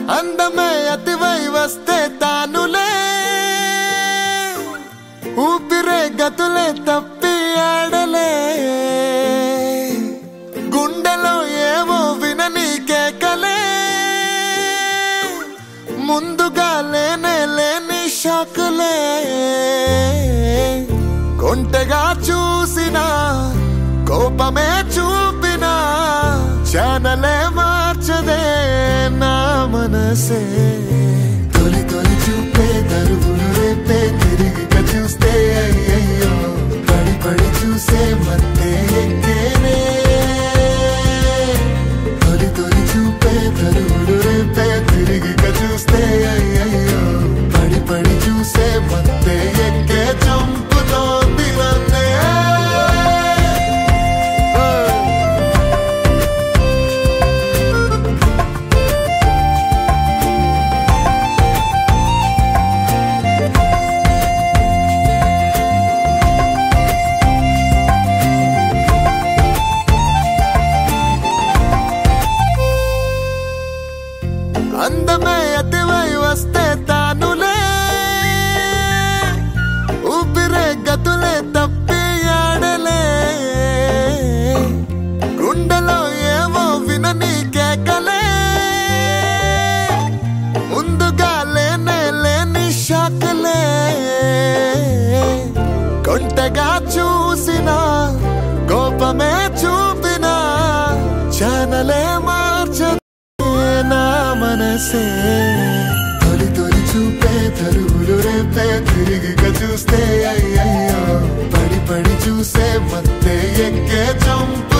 అందమే అతివై వస్తే తానులే ఊపిరే గతులే తప్పి ఆడలే గుండెలో ఏవో వినని కేకలే ముందుగా లేనే లేని షాకులే కొంటగా చూసిన కోపమే చూపిన ఛానలే మార్చదే నా మనసే తొలి తొలి చూపే దరుగులు రేపే తిరిగి చూస్తే అయ్యయ్యో పడి పడి చూసే మత్తే ఎక్కేనే తొలి తొలి చూపే దరుగులు రేపే తిరిగి చూస్తే అయ్యయ్యో పడి పడి చూసే మత్తే ఎక్కే చంపుతోంది నన్నే అందమే అతివై వస్తే తానులే ఊపిరే గతులే తప్పి ఆడలే గుండెలో ఏవో వినని కేకలే ముందుగా లేనే లేని షాకులే కొంటగా చూసిన కోపమే చూపిన ఛానలే మార్చ నా మనసే తొలి తొలి చూపే తరుగులు రేపే తిరిగి చూస్తే అయ్యయ్యో పడి పడి చూసే మత్తే ఎక్కే చంప